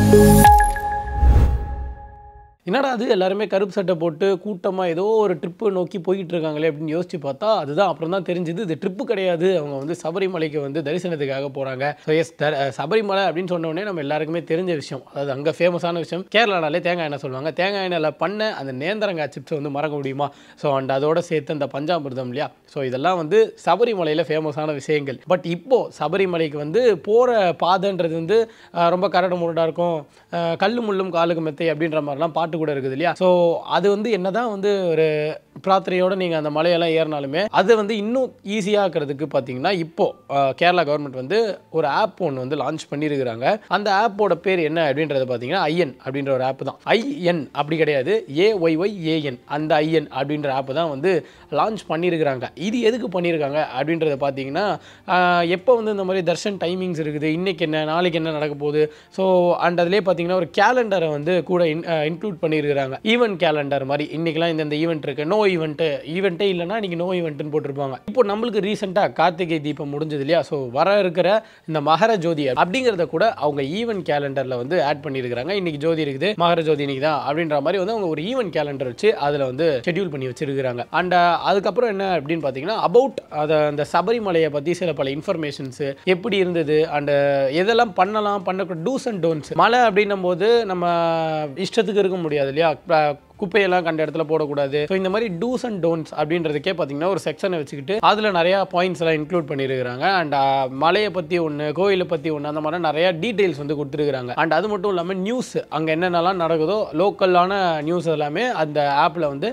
என்னடா அது எல்லாருமே கருப்பு சட்டை போட்டு கூட்டமாக ஏதோ ஒரு ட்ரிப்பு நோக்கி போயிட்டு இருக்காங்களே அப்படின்னு யோசிச்சு பார்த்தா அதுதான் அப்புறம் தான் தெரிஞ்சுது இது ட்ரிப்பு கிடையாது அவங்க வந்து சபரிமலைக்கு வந்து தரிசனத்துக்காக போகிறாங்க ஸோ எஸ் சபரிமலை அப்படின்னு சொன்ன உடனே நம்ம எல்லாருக்குமே தெரிஞ்ச விஷயம் அதாவது அங்கே ஃபேமஸான விஷயம் கேரளானாலே தேங்காய் எண்ணெய் சொல்லுவாங்க தேங்காய் எண்ணெயில் பண்ண அந்த நேந்திரங்காய் சிப்ஸ் வந்து மறக்க முடியுமா ஸோ அண்ட் அதோட சேர்த்து அந்த பஞ்சாமிர்தம் இல்லையா ஸோ இதெல்லாம் வந்து சபரிமலையில் ஃபேமஸான விஷயங்கள் பட் இப்போ சபரிமலைக்கு வந்து போகிற பாதைன்றது வந்து அஹ், ரொம்ப கரடு முரடாக இருக்கும் அஹ், கல்லு முள்ளும் காலுக்கு மெத்தை அப்படின்ற மாதிரிலாம் பாட்டு கூட இருக்குது இல்லையா ஸோ அது வந்து என்னதான் வந்து ஒரு பிரார்த்தனையோட நீங்கள் அந்த மலையெல்லாம் ஏறினாலுமே அதை வந்து இன்னும் ஈஸியாக்கிறதுக்கு பார்த்தீங்கன்னா இப்போ அஹ், கேரளா கவர்மெண்ட் வந்து ஒரு ஆப் ஒன்று வந்து லான்ச் பண்ணியிருக்கிறாங்க அந்த ஆப்போட பேர் என்ன அப்படின்றது பார்த்தீங்கன்னா ஐஎன் அப்படின்ற ஒரு ஆப் தான் ஐஎன் அப்படி கிடையாது ஏஒய்ஒய் ஏஎன் அந்த ஐஎன் அப்படின்ற ஆப் தான் வந்து லான்ச் பண்ணியிருக்கிறாங்க இது எதுக்கு பண்ணியிருக்காங்க அப்படின்றத பார்த்தீங்கன்னா ஆஹ், எப்போ வந்து இந்த மாதிரி தர்ஷன் டைமிங்ஸ் இருக்குது இன்னைக்கு என்ன நாளைக்கு என்ன நடக்க போகுது ஸோ அண்ட் அதிலே பார்த்தீங்கன்னா ஒரு கேலண்டரை வந்து கூட இன்க்ளூட் பண்ணியிருக்கிறாங்க ஈவெண்ட் கேலண்டர் மாதிரி இன்னைக்கெல்லாம் இந்த ஈவெண்ட் இருக்கு நோ ஈவெண்ட்டு ஈவெண்ட்டே இல்லைன்னா இன்னைக்கு நோ ஈவெண்ட்னு போட்டிருப்பாங்க இப்போ நம்மளுக்கு ரீசெண்டாக கார்த்திகை தீபம் முடிஞ்சது இல்லையா ஸோ வர இருக்கிற இந்த மகர ஜோதி அப்படிங்கிறத கூட அவங்க ஈவெண்ட் கேலண்டரில் வந்து ஆட் பண்ணியிருக்கிறாங்க இன்னைக்கு ஜோதி இருக்குது மகர ஜோதி இன்னைக்கு தான் அப்படின்ற மாதிரி வந்து அவங்க ஒரு ஈவெண்ட் கேலண்டர் வச்சு அதில் வந்து ஷெட்யூல் பண்ணி வச்சிருக்கிறாங்க அண்ட் அதுக்கப்புறம் என்ன அப்படின்னு பார்த்தீங்கன்னா அபவுட் அதை அந்த சபரிமலையை பற்றி சில பல இன்ஃபர்மேஷன்ஸ் எப்படி இருந்தது அண்ட் எதெல்லாம் பண்ணலாம் பண்ணக்கூட டூஸ் அண்ட் டோன்ஸ் மலை அப்படின்னும் போது நம்ம இஷ்டத்துக்கு இருக்க முடியாது இல்லையா ப- குப்பையெல்லாம் கண்ட இடத்துல போடக்கூடாது ஸோ இந்த மாதிரி டூஸ் அண்ட் டோன்ஸ் அப்படின்றதுக்கே பார்த்தீங்கன்னா ஒரு செக்ஷனை வச்சுக்கிட்டு அதில் நிறையா பாயிண்ட்ஸ் எல்லாம் இன்க்ளூட் பண்ணியிருக்கிறாங்க அண்ட் மலையை பற்றி ஒன்று கோயிலை பற்றி ஒன்று அந்த மாதிரி நிறைய டீட்டெயில்ஸ் வந்து கொடுத்துருக்காங்க அண்ட் அது மட்டும் இல்லாமல் நியூஸ் அங்கே என்னென்னலாம் நடக்குதோ லோக்கலான நியூஸ் எல்லாமே அந்த ஆப்பில் வந்து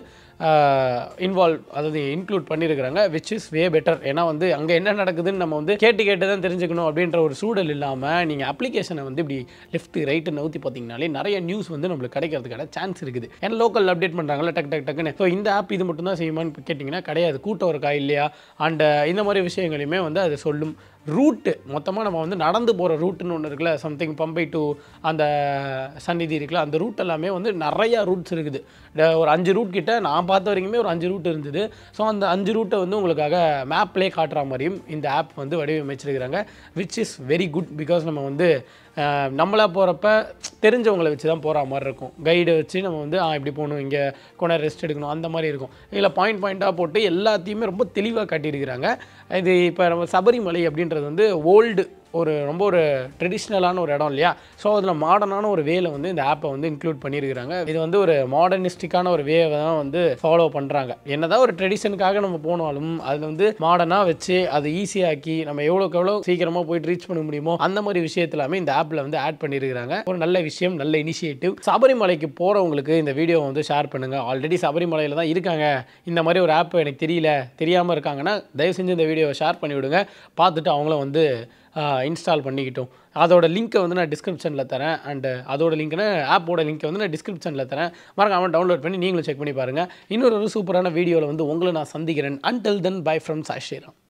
இன்வால்வ் அதாவது இன்க்ளூட் பண்ணியிருக்கிறாங்க விச் இஸ் வே பெட்டர் ஏன்னா வந்து அங்கே என்ன நடக்குதுன்னு நம்ம வந்து கேட்டு கேட்டு தான் தெரிஞ்சுக்கணும் அப்படின்ற ஒரு சூழல் இல்லாமல் நீங்கள் அப்ளிகேஷனை வந்து இப்படி லெஃப்ட் ரைட்டு நவுத்தி பார்த்தீங்கனாலே நிறைய நியூஸ் வந்து நம்மளுக்கு கிடைக்கிறதுக்கான சான்ஸ் இருக்குது ஏன்னா லோக்கல் அப்டேட் பண்ணுறாங்கல்ல டக் டக் டக்குன்னு ஸோ இந்த ஆப் இது மட்டும் தான் செய்யுமான்னு கேட்டிங்கன்னா கிடையாது கூட்டம் இருக்கா இல்லையா அண்ட் இந்த மாதிரி விஷயங்களையுமே வந்து அது சொல்லும் ரூட்டு மொத்தமாக நம்ம வந்து நடந்து போகிற ரூட்டுன்னு ஒன்று இருக்குல்ல சம்திங் பம்பை டு அந்த சந்நிதி இருக்குல்ல அந்த ரூட் எல்லாமே வந்து நிறையா ரூட்ஸ் இருக்குது ட- ஒரு அஞ்சு ரூட் கிட்ட நான் பார்த்த வரைக்குமே ஒரு அஞ்சு ரூட் இருந்தது ஸோ அந்த அஞ்சு ரூட்டை வந்து உங்களுக்காக மேப்லேயே காட்டுற மாதிரியும் இந்த ஆப் வந்து வடிவமைச்சிருக்கிறாங்க which is very good because நம்ம வந்து அஹ், நம்மளா போகிறப்ப தெரிஞ்சவங்களை வச்சு தான் போகிற மாதிரி இருக்கும் கைடை வச்சு நம்ம வந்து ஆ இப்படி போகணும் இங்கே கொண்டா ரெஸ்ட் எடுக்கணும் அந்த மாதிரி இருக்கும் இதில் பாயிண்ட் பாயிண்ட்டாக போட்டு எல்லாத்தையுமே ரொம்ப தெளிவாக காட்டியிருக்கிறாங்க இது இப்போ நம்ம சபரிமலை அப்படின்றது வந்து ஓல்டு ஒரு ரொம்ப ஒரு ட்ரெடிஷ்னலான ஒரு இடம் இல்லையா ஸோ அதில் மாடர்னான ஒரு வேல வந்து இந்த ஆப்பை வந்து இன்க்ளூட் பண்ணியிருக்கிறாங்க இது வந்து ஒரு மாடர்னிஸ்டிக்கான ஒரு வேவை தான் வந்து ஃபாலோ பண்ணுறாங்க என்னதான் ஒரு ட்ரெடிஷனுக்காக நம்ம போனாலும் அதில் வந்து மாடர்னாக வச்சு அதை ஈஸியாக்கி நம்ம எவ்வளோக்கு எவ்வளோ சீக்கிரமாக போயிட்டு ரீச் பண்ண முடியுமோ அந்த மாதிரி விஷயத்தெல்லாமே இந்த ஆப்பில் வந்து ஆட் பண்ணியிருக்கிறாங்க ஒரு நல்ல விஷயம் நல்ல இனிஷியேட்டிவ் சபரிமலைக்கு போகிறவங்களுக்கு இந்த வீடியோ வந்து ஷேர் பண்ணுங்கள் ஆல்ரெடி சபரிமலையில் தான் இருக்காங்க இந்த மாதிரி ஒரு ஆப் எனக்கு தெரியல தெரியாமல் இருக்காங்கன்னா தயவு செஞ்சு இந்த வீடியோவை ஷேர் பண்ணி விடுங்க பார்த்துட்டு அவங்களும் வந்து இன்ஸ்டால் பண்ணிக்கிட்டோம் அதோட லிங்க்கை வந்து நான் டிஸ்கிரிப்ஷனில் தரேன் அண்டு அதோட லிங்க்னா ஆப்போட லிங்க்கை வந்து நான் டிஸ்கிரிப்ஷனில் தரேன் மறக்காம டவுன்லோட் பண்ணி நீங்களும் செக் பண்ணி பாருங்கள் இன்னொரு ஒரு சூப்பரான வீடியோவில் வந்து உங்களை நான் சந்திக்கிறேன் அன்டில் தென் பை ஃப்ரம் சாஷிராம்